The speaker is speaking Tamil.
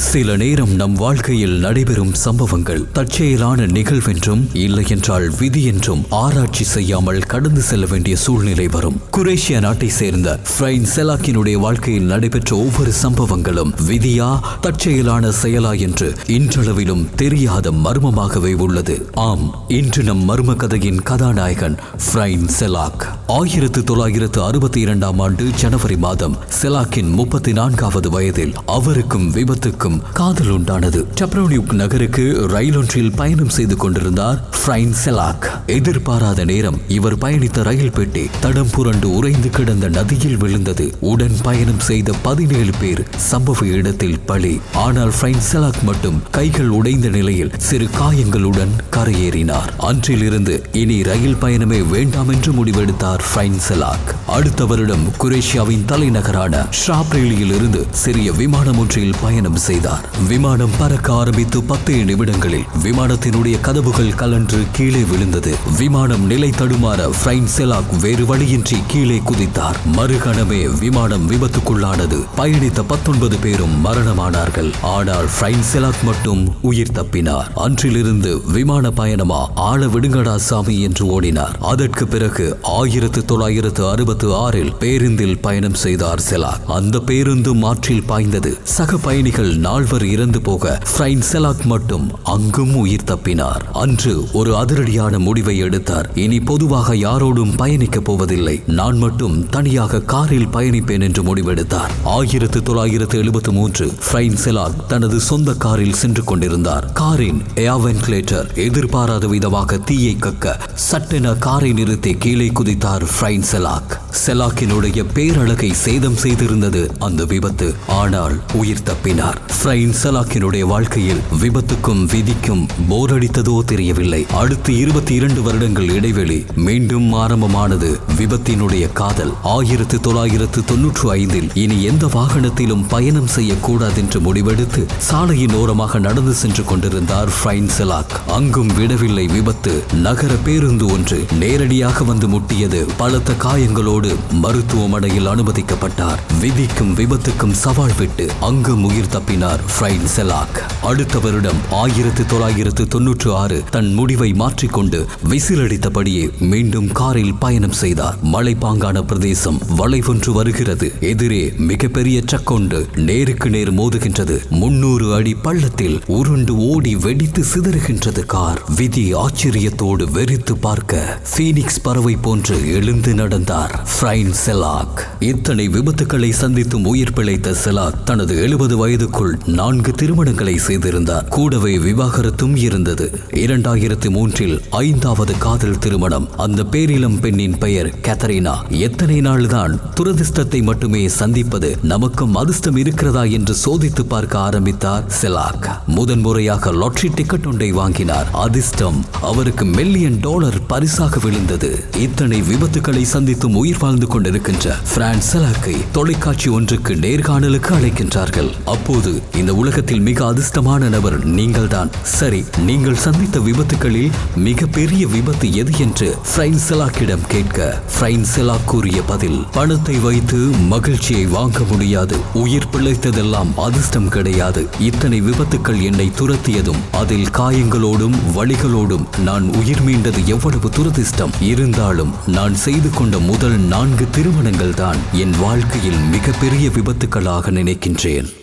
சில நேரம் நம் வாழ்க்கையில் நடைபெறும் சம்பவங்கள் தற்செயலான நிகழ்வென்றும் இல்லை என்றால் விதி என்றும் ஆராய்ச்சி செய்யாமல் கடந்து செல்ல வேண்டிய சூழ்நிலை வரும் குரேஷியா நாட்டை சேர்ந்த ஃப்ரைன் செலாக்கினுடைய வாழ்க்கையில் நடைபெற்ற ஒவ்வொரு சம்பவங்களும் விதியா தற்செயலான செயலா என்று இன்றளவிலும் தெரியாத மர்மமாகவே உள்ளது ஆம் இன்று நம் மர்ம கதையின் கதாநாயகன் ஃப்ரைன் செலாக் ஆயிரத்து தொள்ளாயிரத்து அறுபத்தி இரண்டாம் ஆண்டு ஜனவரி மாதம் செலாக்கின் முப்பத்தி நான்காவது வயதில் அவருக்கும் விபத்துக்கும் காதல் உண்டானது சப்ரோனியுக் நகருக்கு ரயில் ஒன்றில் பயணம் செய்து கொண்டிருந்தார் ஃப்ரைன் செலாக் எதிர்பாராத நேரம் இவர் பயணித்த ரயில் பெட்டி தடம் புரண்டு உறைந்து கிடந்த நதியில் விழுந்தது உடன் பயணம் செய்த பதினேழு பேர் சம்பவ இடத்தில் பலி ஆனால் ஃப்ரைன் செலாக் மட்டும் கைகள் உடைந்த நிலையில் சிறு காயங்களுடன் கரையேறினார் அன்றிலிருந்து இனி ரயில் பயணமே வேண்டாம் என்று முடிவெடுத்தார் ஃப்ரைன் செலாக் அடுத்த வருடம் குரேஷியாவின் தலைநகரான ஷாப்ரேலியில் இருந்து சிறிய விமானம் ஒன்றில் பயணம் செய்தார் விமானம் பறக்க ஆரம்பித்து பத்தே நிமிடங்களில் விமானத்தினுடைய கதவுகள் கலன்று கீழே விழுந்தது விமானம் நிலை தடுமாற ஃப்ரைன் செலாக் வேறு வழியின்றி கீழே குதித்தார் மறுகணமே விமானம் விபத்துக்குள்ளானது பயணித்த பத்தொன்பது பேரும் மரணமானார்கள் ஆனால் ஃப்ரைன் செலாக் மட்டும் உயிர் தப்பினார் அன்றிலிருந்து விமான பயணமா ஆள விடுங்கடா சாமி என்று ஓடினார் அதற்கு பிறகு ஆயிரத்து தொள்ளாயிரத்து அறுபத்து ஆறில் பேருந்தில் பயணம் செய்தார் செலாக் அந்த பேருந்து மாற்றில் பாய்ந்தது சக பயணிகள் நால்வர் இறந்து போக ஃப்ரைன் செலாக் மட்டும் அங்கும் உயிர் தப்பினார் அன்று ஒரு அதிரடியான முடிவை எடுத்தார் இனி பொதுவாக யாரோடும் பயணிக்கப் போவதில்லை நான் மட்டும் தனியாக காரில் பயணிப்பேன் என்று முடிவெடுத்தார் ஆயிரத்து தொள்ளாயிரத்து எழுபத்து மூன்று ஃப்ரைன் செலாக் தனது சொந்த காரில் சென்று கொண்டிருந்தார் காரின் ஏவென்டிலேட்டர் எதிர்பாராத விதமாக தீயை கக்க சட்டென காரை நிறுத்தி கீழே குதித்தார் ஃப்ரைன் செலாக் செலாக்கினுடைய பேரழகை சேதம் செய்திருந்தது அந்த விபத்து ஆனால் உயிர் தப்பினார் ஃப்ரைன் செலாக்கினுடைய வாழ்க்கையில் விபத்துக்கும் விதிக்கும் போரடித்ததோ தெரியவில்லை அடுத்து இருபத்தி இரண்டு வருடங்கள் இடைவெளி மீண்டும் ஆரம்பமானது விபத்தினுடைய காதல் ஆயிரத்து தொள்ளாயிரத்து தொன்னூற்று ஐந்தில் இனி எந்த வாகனத்திலும் பயணம் செய்யக்கூடாது என்று முடிவெடுத்து சாலையின் ஓரமாக நடந்து சென்று கொண்டிருந்தார் ஃப்ரைன் செலாக் அங்கும் விடவில்லை விபத்து நகர பேருந்து ஒன்று நேரடியாக வந்து முட்டியது பலத்த காயங்களோடு மருத்துவமனையில் அனுமதிக்கப்பட்டார் விதிக்கும் விபத்துக்கும் சவால் விட்டு அங்கும் உயிர் தப்பினார் ஃப்ரைன் செலாக் அடுத்த வருடம் ஆயிரத்து தொள்ளாயிரத்து தொன்னூற்று ஆறு தன் முடிவை மாற்றிக்கொண்டு விசிலடித்தபடியே மீண்டும் காரில் பயணம் செய்தார் மலைப்பாங்கான பிரதேசம் வளைவொன்று வருகிறது எதிரே மிகப்பெரிய ட்ரக் நேருக்கு நேர் மோதுகின்றது முன்னூறு அடி பள்ளத்தில் உருண்டு ஓடி வெடித்து சிதறுகின்றது கார் விதி ஆச்சரியத்தோடு வெறித்து பார்க்க ஃபீனிக்ஸ் பறவை போன்று எழுந்து நடந்தார் ஃப்ரைன் செலாக் இத்தனை விபத்துக்களை சந்தித்தும் உயிர் பிழைத்த செலாக் தனது எழுபது வயதுக்குள் நான்கு திருமணங்களை செய்திருந்தார் கூடவே விவாகரத்தும் இருந்தது இரண்டாயிரத்தி மூன்றில் ஐந்தாவது காதல் திருமணம் அந்த பேரிளம் பெண்ணின் பெயர் கேத்தரினா எத்தனை நாள்தான் துரதிர்ஷ்டத்தை மட்டுமே சந்திப்பது நமக்கும் அதிர்ஷ்டம் இருக்கிறதா என்று சோதித்து பார்க்க ஆரம்பித்தார் செலாக் முதன்முறையாக லாட்டரி டிக்கெட் ஒன்றை வாங்கினார் அதிர்ஷ்டம் அவருக்கு மில்லியன் டாலர் பரிசாக விழுந்தது இத்தனை விபத்துக்களை சந்தித்தும் உயிர் வாழ்ந்து கொண்டிருக்கின்ற பிரான்ஸ் செலாக்கை தொலைக்காட்சி ஒன்றுக்கு நேர்காணலுக்கு அழைக்கின்றார்கள் அப்போது இந்த உலகத்தில் மிக அதிர்ஷ்டமான நபர் நீங்கள்தான் சரி நீங்கள் சந்தித்த விபத்துகளில் மிக பெரிய விபத்து எது என்று ஃப்ரைன் செலாக்கிடம் கேட்க ஃப்ரைன் செலாக் கூறிய பதில் பணத்தை வைத்து மகிழ்ச்சியை வாங்க முடியாது உயிர் பிழைத்ததெல்லாம் அதிர்ஷ்டம் கிடையாது இத்தனை விபத்துக்கள் என்னை துரத்தியதும் அதில் காயங்களோடும் வழிகளோடும் நான் உயிர் மீண்டது எவ்வளவு துரதிர்ஷ்டம் இருந்தாலும் நான் செய்து கொண்ட முதல் நான்கு திருமணங்கள் தான் என் வாழ்க்கையில் மிகப்பெரிய விபத்துக்களாக நினைக்கின்றேன்